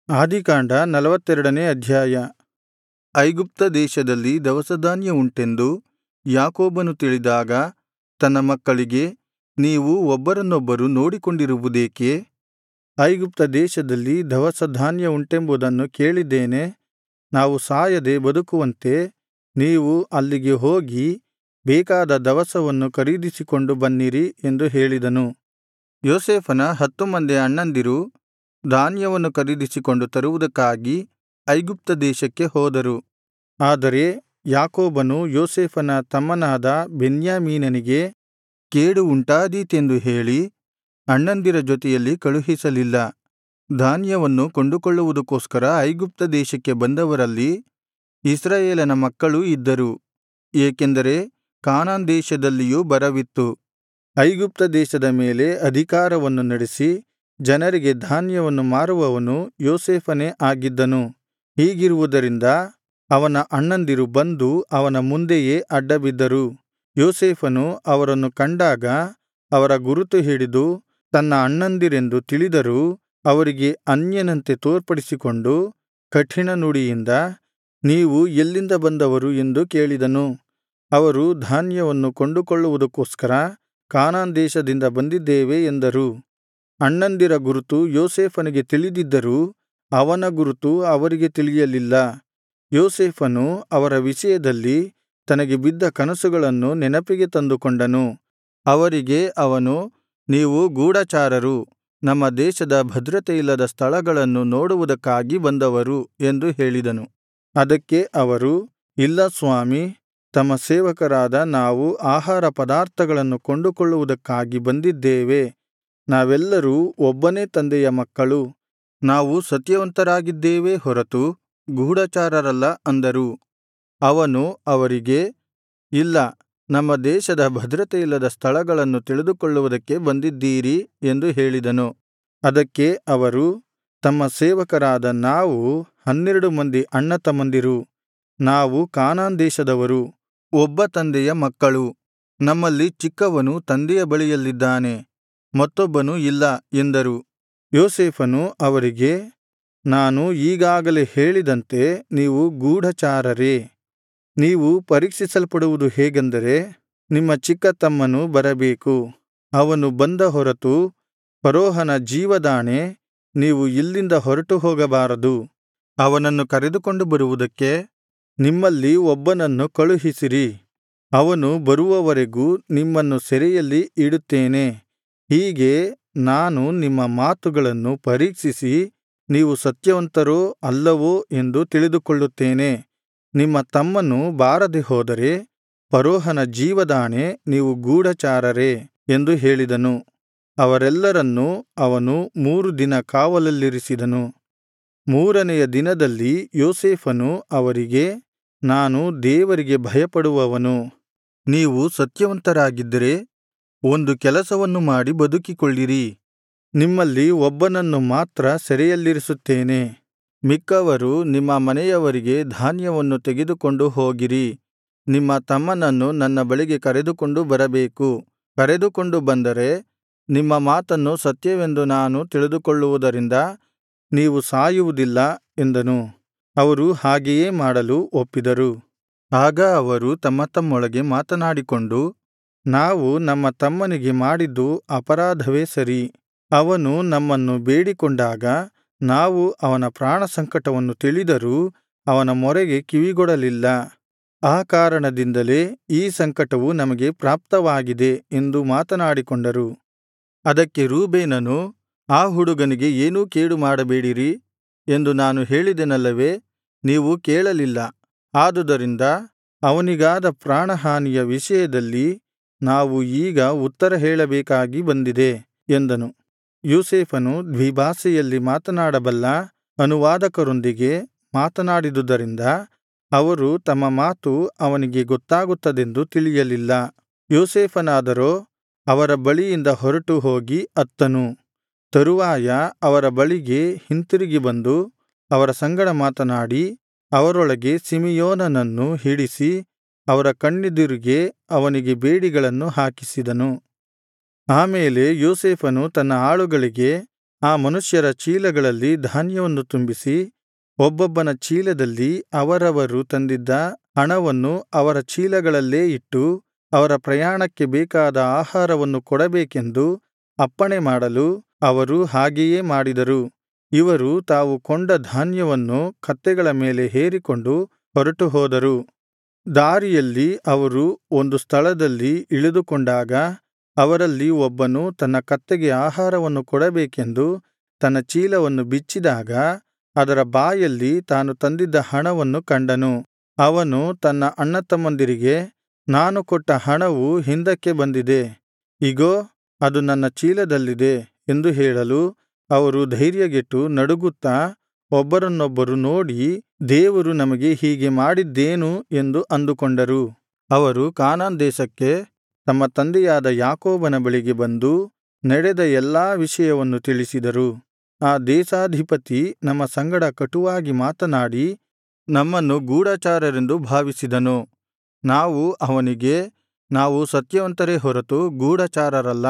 ಆದಿಕಾಂಡ ನಲವತ್ತೆರಡನೇ ಅಧ್ಯಾಯ ಐಗುಪ್ತ ದೇಶದಲ್ಲಿ ದವಸಧಾನ್ಯ ಉಂಟೆಂದು ಯಾಕೋಬನು ತಿಳಿದಾಗ ತನ್ನ ಮಕ್ಕಳಿಗೆ ನೀವು ಒಬ್ಬರನ್ನೊಬ್ಬರು ನೋಡಿಕೊಂಡಿರುವುದೇಕೆ ಐಗುಪ್ತ ದೇಶದಲ್ಲಿ ದವಸಧಾನ್ಯ ಉಂಟೆಂಬುದನ್ನು ಕೇಳಿದ್ದೇನೆ ನಾವು ಸಾಯದೆ ಬದುಕುವಂತೆ ನೀವು ಅಲ್ಲಿಗೆ ಹೋಗಿ ಬೇಕಾದ ದವಸವನ್ನು ಖರೀದಿಸಿಕೊಂಡು ಬನ್ನಿರಿ ಎಂದು ಹೇಳಿದನು ಯೋಸೇಫನ ಹತ್ತು ಮಂದಿ ಅಣ್ಣಂದಿರು ಧಾನ್ಯವನ್ನು ಖರೀದಿಸಿಕೊಂಡು ತರುವುದಕ್ಕಾಗಿ ಐಗುಪ್ತ ದೇಶಕ್ಕೆ ಹೋದರು ಆದರೆ ಯಾಕೋಬನು ಯೋಸೇಫನ ತಮ್ಮನಾದ ಬೆನ್ಯಾಮೀನನಿಗೆ ಕೇಡು ಉಂಟಾದೀತೆಂದು ಹೇಳಿ ಅಣ್ಣಂದಿರ ಜೊತೆಯಲ್ಲಿ ಕಳುಹಿಸಲಿಲ್ಲ ಧಾನ್ಯವನ್ನು ಕೊಂಡುಕೊಳ್ಳುವುದಕ್ಕೋಸ್ಕರ ಐಗುಪ್ತ ದೇಶಕ್ಕೆ ಬಂದವರಲ್ಲಿ ಇಸ್ರಾಯೇಲನ ಮಕ್ಕಳೂ ಇದ್ದರು ಏಕೆಂದರೆ ಕಾನಾನ್ ದೇಶದಲ್ಲಿಯೂ ಬರವಿತ್ತು ಐಗುಪ್ತ ದೇಶದ ಮೇಲೆ ಅಧಿಕಾರವನ್ನು ನಡೆಸಿ ಜನರಿಗೆ ಧಾನ್ಯವನ್ನು ಮಾರುವವನು ಯೋಸೇಫನೇ ಆಗಿದ್ದನು ಹೀಗಿರುವುದರಿಂದ ಅವನ ಅಣ್ಣಂದಿರು ಬಂದು ಅವನ ಮುಂದೆಯೇ ಅಡ್ಡಬಿದ್ದರು ಯೋಸೇಫನು ಅವರನ್ನು ಕಂಡಾಗ ಅವರ ಗುರುತು ಹಿಡಿದು ತನ್ನ ಅಣ್ಣಂದಿರೆಂದು ತಿಳಿದರೂ ಅವರಿಗೆ ಅನ್ಯನಂತೆ ತೋರ್ಪಡಿಸಿಕೊಂಡು ಕಠಿಣ ನುಡಿಯಿಂದ ನೀವು ಎಲ್ಲಿಂದ ಬಂದವರು ಎಂದು ಕೇಳಿದನು ಅವರು ಧಾನ್ಯವನ್ನು ಕೊಂಡುಕೊಳ್ಳುವುದಕ್ಕೋಸ್ಕರ ಕಾನಾನ್ ದೇಶದಿಂದ ಬಂದಿದ್ದೇವೆ ಎಂದರು ಅಣ್ಣಂದಿರ ಗುರುತು ಯೋಸೇಫನಿಗೆ ತಿಳಿದಿದ್ದರೂ ಅವನ ಗುರುತು ಅವರಿಗೆ ತಿಳಿಯಲಿಲ್ಲ ಯೋಸೇಫನು ಅವರ ವಿಷಯದಲ್ಲಿ ತನಗೆ ಬಿದ್ದ ಕನಸುಗಳನ್ನು ನೆನಪಿಗೆ ತಂದುಕೊಂಡನು ಅವರಿಗೆ ಅವನು ನೀವು ಗೂಢಚಾರರು ನಮ್ಮ ದೇಶದ ಭದ್ರತೆಯಿಲ್ಲದ ಸ್ಥಳಗಳನ್ನು ನೋಡುವುದಕ್ಕಾಗಿ ಬಂದವರು ಎಂದು ಹೇಳಿದನು ಅದಕ್ಕೆ ಅವರು ಇಲ್ಲ ಸ್ವಾಮಿ ತಮ್ಮ ಸೇವಕರಾದ ನಾವು ಆಹಾರ ಪದಾರ್ಥಗಳನ್ನು ಕೊಂಡುಕೊಳ್ಳುವುದಕ್ಕಾಗಿ ಬಂದಿದ್ದೇವೆ ನಾವೆಲ್ಲರೂ ಒಬ್ಬನೇ ತಂದೆಯ ಮಕ್ಕಳು ನಾವು ಸತ್ಯವಂತರಾಗಿದ್ದೇವೇ ಹೊರತು ಗೂಢಚಾರರಲ್ಲ ಅಂದರು ಅವನು ಅವರಿಗೆ ಇಲ್ಲ ನಮ್ಮ ದೇಶದ ಭದ್ರತೆಯಿಲ್ಲದ ಸ್ಥಳಗಳನ್ನು ತಿಳಿದುಕೊಳ್ಳುವುದಕ್ಕೆ ಬಂದಿದ್ದೀರಿ ಎಂದು ಹೇಳಿದನು ಅದಕ್ಕೆ ಅವರು ತಮ್ಮ ಸೇವಕರಾದ ನಾವು ಹನ್ನೆರಡು ಮಂದಿ ಅಣ್ಣತಮ್ಮಂದಿರು ನಾವು ಕಾನಾನ್ ದೇಶದವರು ಒಬ್ಬ ತಂದೆಯ ಮಕ್ಕಳು ನಮ್ಮಲ್ಲಿ ಚಿಕ್ಕವನು ತಂದೆಯ ಬಳಿಯಲ್ಲಿದ್ದಾನೆ ಮತ್ತೊಬ್ಬನು ಇಲ್ಲ ಎಂದರು ಯೋಸೇಫನು ಅವರಿಗೆ ನಾನು ಈಗಾಗಲೇ ಹೇಳಿದಂತೆ ನೀವು ಗೂಢಚಾರರೇ ನೀವು ಪರೀಕ್ಷಿಸಲ್ಪಡುವುದು ಹೇಗೆಂದರೆ ನಿಮ್ಮ ಚಿಕ್ಕ ತಮ್ಮನು ಬರಬೇಕು ಅವನು ಬಂದ ಹೊರತು ಫರೋಹನ ಜೀವದಾಣೆ ನೀವು ಇಲ್ಲಿಂದ ಹೊರಟು ಹೋಗಬಾರದು ಅವನನ್ನು ಕರೆದುಕೊಂಡು ಬರುವುದಕ್ಕೆ ನಿಮ್ಮಲ್ಲಿ ಒಬ್ಬನನ್ನು ಕಳುಹಿಸಿರಿ ಅವನು ಬರುವವರೆಗೂ ನಿಮ್ಮನ್ನು ಸೆರೆಯಲ್ಲಿ ಇಡುತ್ತೇನೆ ಹೀಗೆ ನಾನು ನಿಮ್ಮ ಮಾತುಗಳನ್ನು ಪರೀಕ್ಷಿಸಿ ನೀವು ಸತ್ಯವಂತರೋ ಅಲ್ಲವೋ ಎಂದು ತಿಳಿದುಕೊಳ್ಳುತ್ತೇನೆ ನಿಮ್ಮ ತಮ್ಮನು ಬಾರದೆ ಹೋದರೆ ಫರೋಹನ ಜೀವದಾಣೆ ನೀವು ಗೂಢಚಾರರೇ ಎಂದು ಹೇಳಿದನು ಅವರೆಲ್ಲರನ್ನೂ ಅವನು ಮೂರು ದಿನ ಕಾವಲಲ್ಲಿರಿಸಿದನು ಮೂರನೆಯ ದಿನದಲ್ಲಿ ಯೋಸೇಫನು ಅವರಿಗೆ ನಾನು ದೇವರಿಗೆ ಭಯಪಡುವವನು ನೀವು ಸತ್ಯವಂತರಾಗಿದ್ದರೆ ಒಂದು ಕೆಲಸವನ್ನು ಮಾಡಿ ಬದುಕಿಕೊಳ್ಳಿರಿ ನಿಮ್ಮಲ್ಲಿ ಒಬ್ಬನನ್ನು ಮಾತ್ರ ಸೆರೆಯಲ್ಲಿರಿಸುತ್ತೇನೆ ಮಿಕ್ಕವರು ನಿಮ್ಮ ಮನೆಯವರಿಗೆ ಧಾನ್ಯವನ್ನು ತೆಗೆದುಕೊಂಡು ಹೋಗಿರಿ ನಿಮ್ಮ ತಮ್ಮನನ್ನು ನನ್ನ ಬಳಿಗೆ ಕರೆದುಕೊಂಡು ಬರಬೇಕು ಕರೆದುಕೊಂಡು ಬಂದರೆ ನಿಮ್ಮ ಮಾತನ್ನು ಸತ್ಯವೆಂದು ನಾನು ತಿಳಿದುಕೊಳ್ಳುವುದರಿಂದ ನೀವು ಸಾಯುವುದಿಲ್ಲ ಎಂದನು ಅವರು ಹಾಗೆಯೇ ಮಾಡಲು ಒಪ್ಪಿದರು ಆಗ ಅವರು ತಮ್ಮ ತಮ್ಮೊಳಗೆ ಮಾತನಾಡಿಕೊಂಡು ನಾವು ನಮ್ಮ ತಮ್ಮನಿಗೆ ಮಾಡಿದ್ದು ಅಪರಾಧವೇ ಸರಿ ಅವನು ನಮ್ಮನ್ನು ಬೇಡಿಕೊಂಡಾಗ ನಾವು ಅವನ ಪ್ರಾಣಸಂಕಟವನ್ನು ತಿಳಿದರೂ ಅವನ ಮೊರೆಗೆ ಕಿವಿಗೊಡಲಿಲ್ಲ ಆ ಕಾರಣದಿಂದಲೇ ಈ ಸಂಕಟವು ನಮಗೆ ಪ್ರಾಪ್ತವಾಗಿದೆ ಎಂದು ಮಾತನಾಡಿಕೊಂಡರು ಅದಕ್ಕೆ ರೂಬೇನನು ಆ ಹುಡುಗನಿಗೆ ಏನೂ ಕೇಡು ಮಾಡಬೇಡಿರಿ ಎಂದು ನಾನು ಹೇಳಿದೆನಲ್ಲವೇ ನೀವು ಕೇಳಲಿಲ್ಲ ಆದುದರಿಂದ ಅವನಿಗಾದ ಪ್ರಾಣಹಾನಿಯ ವಿಷಯದಲ್ಲಿ ನಾವು ಈಗ ಉತ್ತರ ಹೇಳಬೇಕಾಗಿ ಬಂದಿದೆ ಎಂದನು ಯೋಸೇಫನು ದ್ವಿಭಾಷೆಯಲ್ಲಿ ಮಾತನಾಡಬಲ್ಲ ಅನುವಾದಕರೊಂದಿಗೆ ಮಾತನಾಡಿದುದರಿಂದ ಅವರು ತಮ್ಮ ಮಾತು ಅವನಿಗೆ ಗೊತ್ತಾಗುತ್ತದೆಂದು ತಿಳಿಯಲಿಲ್ಲ ಯೋಸೇಫನಾದರೋ ಅವರ ಬಳಿಯಿಂದ ಹೊರಟು ಹೋಗಿ ಅತ್ತನು ತರುವಾಯ ಅವರ ಬಳಿಗೆ ಹಿಂತಿರುಗಿ ಬಂದು ಅವರ ಸಂಗಡ ಮಾತನಾಡಿ ಅವರೊಳಗೆ ಸಿಮೆಯೋನನನ್ನು ಹಿಡಿಸಿ ಅವರ ಕಣ್ಣೆದುರಿಗೆ ಅವನಿಗೆ ಬೇಡಿಗಳನ್ನು ಹಾಕಿಸಿದನು ಆಮೇಲೆ ಯೋಸೇಫನು ತನ್ನ ಆಳುಗಳಿಗೆ ಆ ಮನುಷ್ಯರ ಚೀಲಗಳಲ್ಲಿ ಧಾನ್ಯವನ್ನು ತುಂಬಿಸಿ ಒಬ್ಬೊಬ್ಬನ ಚೀಲದಲ್ಲಿ ಅವರವರು ತಂದಿದ್ದ ಹಣವನ್ನು ಅವರ ಚೀಲಗಳಲ್ಲೇ ಇಟ್ಟು ಅವರ ಪ್ರಯಾಣಕ್ಕೆ ಬೇಕಾದ ಆಹಾರವನ್ನು ಕೊಡಬೇಕೆಂದು ಅಪ್ಪಣೆ ಮಾಡಲು ಅವರು ಹಾಗೆಯೇ ಮಾಡಿದರು ಇವರು ತಾವು ಕೊಂಡ ಧಾನ್ಯವನ್ನು ಕತ್ತೆಗಳ ಮೇಲೆ ಹೇರಿಕೊಂಡು ಹೊರಟುಹೋದರು ದಾರಿಯಲ್ಲಿ ಅವರು ಒಂದು ಸ್ಥಳದಲ್ಲಿ ಇಳಿದುಕೊಂಡಾಗ ಅವರಲ್ಲಿ ಒಬ್ಬನು ತನ್ನ ಕತ್ತೆಗೆ ಆಹಾರವನ್ನು ಕೊಡಬೇಕೆಂದು ತನ್ನ ಚೀಲವನ್ನು ಬಿಚ್ಚಿದಾಗ ಅದರ ಬಾಯಲ್ಲಿ ತಾನು ತಂದಿದ್ದ ಹಣವನ್ನು ಕಂಡನು ಅವನು ತನ್ನ ಅಣ್ಣತಮ್ಮಂದಿರಿಗೆ ನಾನು ಕೊಟ್ಟ ಹಣವು ಹಿಂದಕ್ಕೆ ಬಂದಿದೆ ಇಗೋ ಅದು ನನ್ನ ಚೀಲದಲ್ಲಿದೆ ಎಂದು ಹೇಳಲು ಅವರು ಧೈರ್ಯಗೆಟ್ಟು ನಡುಗುತ್ತಾ ಒಬ್ಬರನ್ನೊಬ್ಬರು ನೋಡಿ ದೇವರು ನಮಗೆ ಹೀಗೆ ಮಾಡಿದ್ದೇನು ಎಂದು ಅಂದುಕೊಂಡರು ಅವರು ಕಾನಾನ್ ದೇಶಕ್ಕೆ ತಮ್ಮ ತಂದೆಯಾದ ಯಾಕೋಬನ ಬಳಿಗೆ ಬಂದು ನಡೆದ ಎಲ್ಲಾ ವಿಷಯವನ್ನು ತಿಳಿಸಿದರು ಆ ದೇಶಾಧಿಪತಿ ನಮ್ಮ ಸಂಗಡ ಕಟುವಾಗಿ ಮಾತನಾಡಿ ನಮ್ಮನ್ನು ಗೂಢಚಾರರೆಂದು ಭಾವಿಸಿದನು ನಾವು ಅವನಿಗೆ ನಾವು ಸತ್ಯವಂತರೇ ಹೊರತು ಗೂಢಚಾರರಲ್ಲ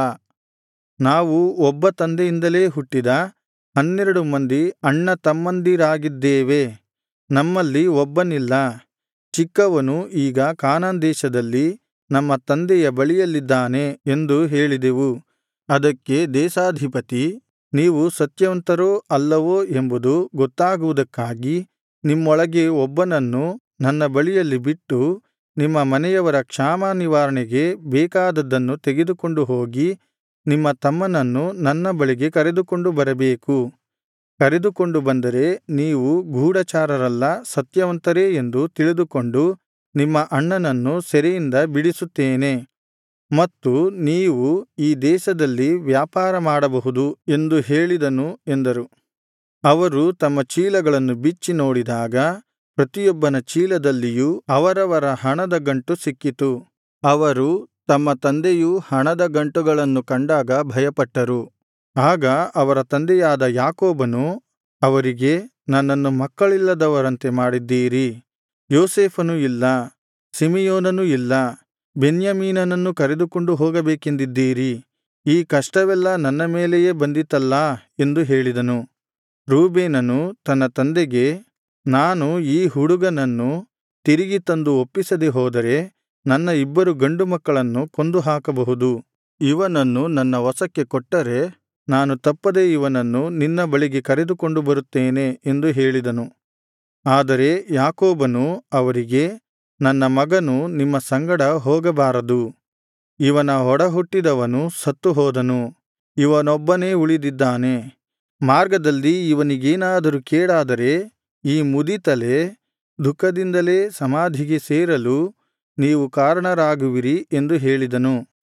ನಾವು ಒಬ್ಬ ತಂದೆಯಿಂದಲೇ ಹುಟ್ಟಿದ ಹನ್ನೆರಡು ಮಂದಿ ಅಣ್ಣತಮ್ಮಂದಿರಾಗಿದ್ದೇವೆ ನಮ್ಮಲ್ಲಿ ಒಬ್ಬನಿಲ್ಲ ಚಿಕ್ಕವನು ಈಗ ಕಾನಾನ್ ದೇಶದಲ್ಲಿ ನಮ್ಮ ತಂದೆಯ ಬಳಿಯಲ್ಲಿದ್ದಾನೆ ಎಂದು ಹೇಳಿದೆವು ಅದಕ್ಕೆ ದೇಶಾಧಿಪತಿ ನೀವು ಸತ್ಯವಂತರೋ ಅಲ್ಲವೋ ಎಂಬುದು ಗೊತ್ತಾಗುವುದಕ್ಕಾಗಿ ನಿಮ್ಮೊಳಗೆ ಒಬ್ಬನನ್ನು ನನ್ನ ಬಳಿಯಲ್ಲಿ ಬಿಟ್ಟು ನಿಮ್ಮ ಮನೆಯವರ ಕ್ಷಾಮ ನಿವಾರಣೆಗೆ ಬೇಕಾದದ್ದನ್ನು ತೆಗೆದುಕೊಂಡು ಹೋಗಿ ನಿಮ್ಮ ತಮ್ಮನನ್ನು ನನ್ನ ಬಳಿಗೆ ಕರೆದುಕೊಂಡು ಬರಬೇಕು ಕರೆದುಕೊಂಡು ಬಂದರೆ ನೀವು ಗೂಢಚಾರರಲ್ಲ ಸತ್ಯವಂತರೇ ಎಂದು ತಿಳಿದುಕೊಂಡು ನಿಮ್ಮ ಅಣ್ಣನನ್ನು ಸೆರೆಯಿಂದ ಬಿಡಿಸುತ್ತೇನೆ ಮತ್ತು ನೀವು ಈ ದೇಶದಲ್ಲಿ ವ್ಯಾಪಾರ ಮಾಡಬಹುದು ಎಂದು ಹೇಳಿದನು ಎಂದರು ಅವರು ತಮ್ಮ ಚೀಲಗಳನ್ನು ಬಿಚ್ಚಿ ನೋಡಿದಾಗ ಪ್ರತಿಯೊಬ್ಬನ ಚೀಲದಲ್ಲಿಯೂ ಅವರವರ ಹಣದ ಗಂಟು ಸಿಕ್ಕಿತು ಅವರು ತಮ್ಮ ತಂದೆಯು ಹಣದ ಗಂಟುಗಳನ್ನು ಕಂಡಾಗ ಭಯಪಟ್ಟರು ಆಗ ಅವರ ತಂದೆಯಾದ ಯಾಕೋಬನು ಅವರಿಗೆ ನನ್ನನ್ನು ಮಕ್ಕಳಿಲ್ಲದವರಂತೆ ಮಾಡಿದ್ದೀರಿ ಯೋಸೇಫನು ಇಲ್ಲ ಸಿಮೆಯೋನನೂ ಇಲ್ಲ ಬೆನ್ಯಾಮೀನನನ್ನು ಕರೆದುಕೊಂಡು ಹೋಗಬೇಕೆಂದಿದ್ದೀರಿ ಈ ಕಷ್ಟವೆಲ್ಲಾ ನನ್ನ ಮೇಲೆಯೇ ಬಂದಿತಲ್ಲಾ ಎಂದು ಹೇಳಿದನು ರೂಬೇನನು ತನ್ನ ತಂದೆಗೆ ನಾನು ಈ ಹುಡುಗನನ್ನು ತಿರುಗಿ ತಂದು ಒಪ್ಪಿಸದೆ ಹೋದರೆ ನನ್ನ ಇಬ್ಬರು ಗಂಡು ಮಕ್ಕಳನ್ನು ಕೊಂದು ಹಾಕಬಹುದು ಇವನನ್ನು ನನ್ನ ವಶಕ್ಕೆ ಕೊಟ್ಟರೆ ನಾನು ತಪ್ಪದೆ ಇವನನ್ನು ನಿನ್ನ ಬಳಿಗೆ ಕರೆದುಕೊಂಡು ಬರುತ್ತೇನೆ ಎಂದು ಹೇಳಿದನು ಆದರೆ ಯಾಕೋಬನು ಅವರಿಗೆ ನನ್ನ ಮಗನು ನಿಮ್ಮ ಸಂಗಡ ಹೋಗಬಾರದು ಇವನ ಒಡಹುಟ್ಟಿದವನು ಸತ್ತು ಹೋದನು ಇವನೊಬ್ಬನೇ ಉಳಿದಿದ್ದಾನೆ ಮಾರ್ಗದಲ್ಲಿ ಇವನಿಗೇನಾದರೂ ಕೇಡಾದರೆ ಈ ಮುದಿತಲೆ ದುಃಖದಿಂದಲೇ ಸಮಾಧಿಗೆ ಸೇರಲು ನೀವು ಕಾರಣರಾಗುವಿರಿ ಎಂದು ಹೇಳಿದನು